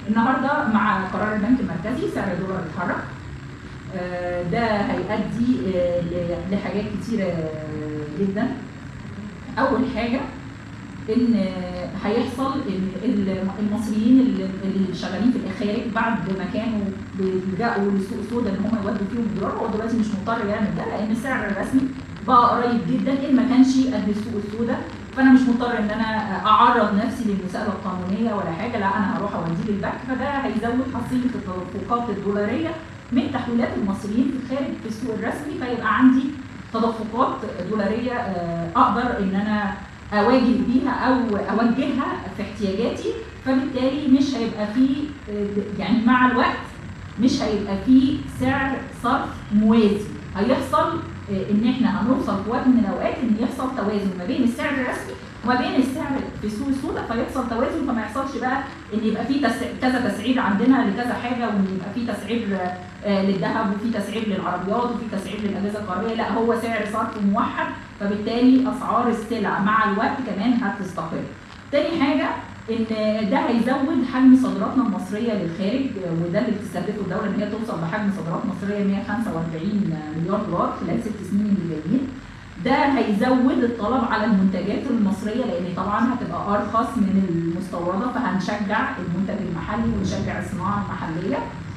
النهارده مع قرار البنك المركزي سعر الدولار اتحرك آه، ده هيؤدي آه، ل- لحاجات كتيره جدا اول حاجه ان هيحصل ان ال- المصريين اللي اللي شغالين في الخارج بعد ما كانوا بيلجأوا للسوق السوداء ان هم يودوا فيهم الدولار هو دلوقتي مش مضطر يعمل ده لان السعر الرسمي بقى قريب جدا ان ما كانش قد السوق السوداء فانا مش مضطر ان انا اعرض نفسي للمساءله القانونيه ولا حاجه لا انا هروح اوديه للبنك فده هيزود حصيله التدفقات الدولاريه من تحويلات المصريين في الخارج في السوق الرسمي فيبقى عندي تدفقات دولاريه آه، اقدر ان انا اواجه بيها او اوجهها في احتياجاتي فبالتالي مش هيبقى فيه آه، يعني مع الوقت مش هيبقى فيه سعر صرف موازي هيحصل آه، ان احنا هنوصل في وقت من الاوقات ان يحصل توازن ما بين السعر الرسمي وما بين السعر في السوق السوداء فيحصل توازن فما يحصلش بقى ان يبقى في تس... كذا تسعير عندنا لكذا حاجه وان يبقى في تسعير آه، للذهب وفي تسعير للعربيات وفي تسعير للاجهزه الكهربائيه لا هو سعر صرف موحد فبالتالي اسعار السلع مع الوقت كمان هتستقر. تاني حاجه ان ده هيزود حجم صادراتنا المصريه للخارج وده اللي بتستهدفه الدوله ان هي توصل بحجم صادرات مصريه 145 مليار دولار خلال ست سنين اللي جايين. ده هيزود الطلب على المنتجات المصريه لان طبعا هتبقى ارخص من المستورده فهنشجع المنتج المحلي ونشجع الصناعه المحليه.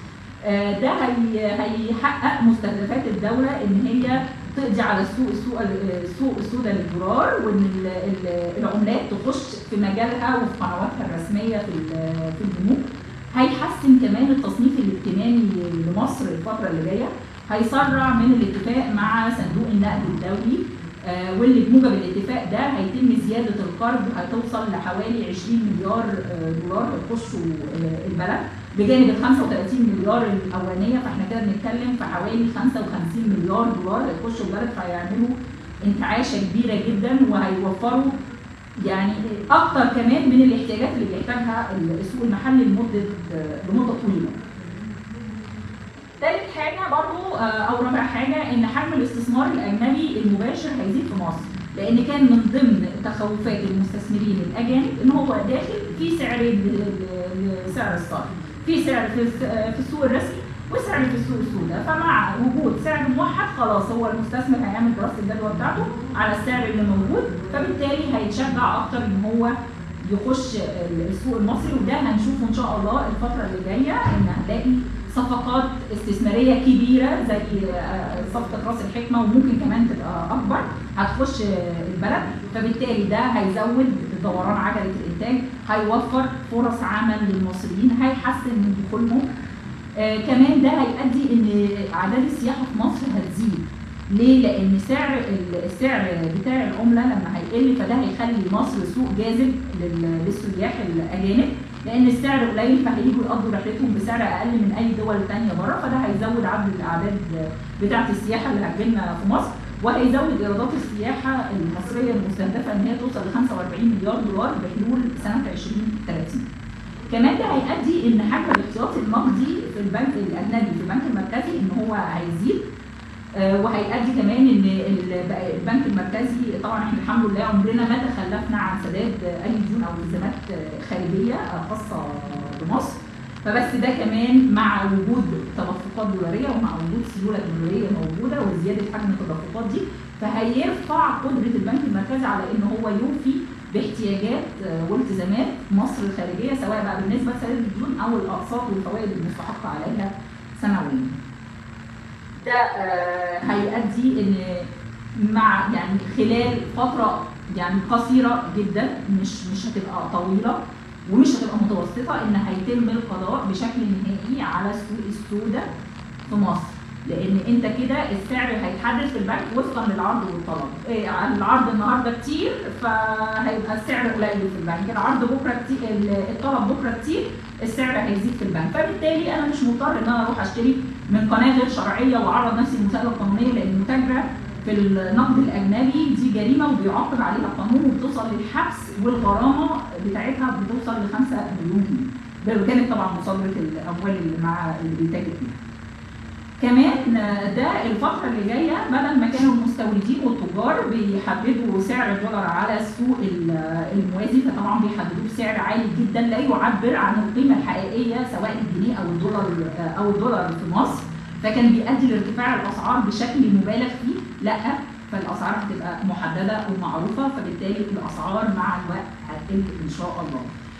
آه، ده هي- هيحقق مستهدفات الدوله ان هي تقضي على السوق السوق السوق السوداء للدولار وان ال- ال- العملات تخش في مجالها وفي قنواتها الرسميه في ال- في البنوك هيحسن كمان التصنيف الائتماني لمصر الفتره اللي جايه هيسرع من الاتفاق مع صندوق النقد الدولي آه، واللي بموجب الاتفاق ده هيتم زياده القرض هتوصل لحوالي 20 مليار آه، دولار هيخشوا آه، البلد بجانب ال 35 مليار الاولانيه فاحنا كده بنتكلم في حوالي 55 مليار دولار هيخشوا البلد فهيعملوا انتعاشه كبيره جدا وهيوفروا يعني اكتر كمان من الاحتياجات اللي بيحتاجها السوق المحلي لمده لمده طويله. ثالث حاجه برضو آه، او رابع حاجه ان حجم الاستثمار الاجنبي المباشر هيزيد في مصر لان كان من ضمن تخوفات المستثمرين الاجانب ان هو داخل في سعرين ل- لسعر الصرف في سعر في الس- في السوق الرسمي وسعر في السوق السوداء فمع وجود سعر موحد خلاص هو المستثمر هيعمل دراسه الجدوى بتاعته على السعر اللي موجود فبالتالي هيتشجع اكتر ان هو يخش السوق المصري وده هنشوفه ان شاء الله الفتره اللي جايه ان هنلاقي صفقات استثماريه كبيره زي آه، صفقه راس الحكمه وممكن كمان تبقى اكبر هتخش البلد فبالتالي ده هيزود دوران عجله الانتاج هيوفر فرص عمل للمصريين هيحسن من دخولهم آه كمان ده هيؤدي ان اعداد السياحه في مصر هتزيد ليه؟ لان سعر ال- السعر بتاع العمله لما هيقل فده هيخلي مصر سوق جاذب لل- للسياح الاجانب لان السعر قليل فهيجوا يقضوا رحلتهم بسعر اقل من اي دول تانية بره فده هيزود عدد الاعداد بتاعه السياحه اللي هتجيلنا في مصر وهيزود ايرادات السياحه المصريه المستهدفه ان هي توصل ل 45 مليار دولار بحلول سنه 2030. كمان ده هيؤدي ان حجم الاحتياطي النقدي في البنك الاجنبي في البنك المركزي ان هو هيزيد آه، وهيؤدي كمان ان ال- البنك المركزي طبعا احنا الحمد لله عمرنا ما تخلفنا عن سداد اي ديون او التزامات آه، خارجيه آه، خاصه بمصر فبس ده كمان مع وجود تدفقات دولاريه ومع وجود سيوله دولاريه موجوده وزياده حجم التدفقات دي فهيرفع قدره البنك المركزي على ان هو يوفي باحتياجات آه، والتزامات مصر الخارجيه سواء بقى بالنسبه لسداد الديون او الاقساط والفوائد المستحقه عليها سنويا. ده آه، هيؤدي ان مع يعني خلال فتره يعني قصيره جدا مش مش هتبقى طويله ومش هتبقى متوسطه ان هيتم القضاء بشكل نهائي على السوق السوداء في مصر لان انت كده السعر هيتحدد في البنك وفقا للعرض والطلب إيه العرض النهارده كتير فهيبقى السعر قليل في البنك العرض بكره كتير الطلب بكره كتير السعر هيزيد في البنك فبالتالي انا مش مضطر ان انا اروح اشتري من قناه غير شرعيه واعرض نفسي للمساءله القانونيه لان المتاجره في النقد الاجنبي دي جريمه وبيعاقب عليها القانون وبتوصل للحبس والغرامه بتاعتها بتوصل ل 5 مليون جنيه ده بجانب طبعا مصادره الاموال اللي مع اللي بيتاجر فيها كمان آه، ده الفترة اللي جاية بدل ما كانوا المستوردين والتجار بيحددوا سعر الدولار على السوق ال- الموازي فطبعا بيحددوه بسعر عالي جدا لا يعبر عن القيمة الحقيقية سواء الجنيه أو الدولار آه، أو الدولار في مصر فكان بيؤدي لارتفاع الأسعار بشكل مبالغ فيه لا فالأسعار هتبقى محددة ومعروفة فبالتالي الأسعار مع الوقت هتقل إن شاء الله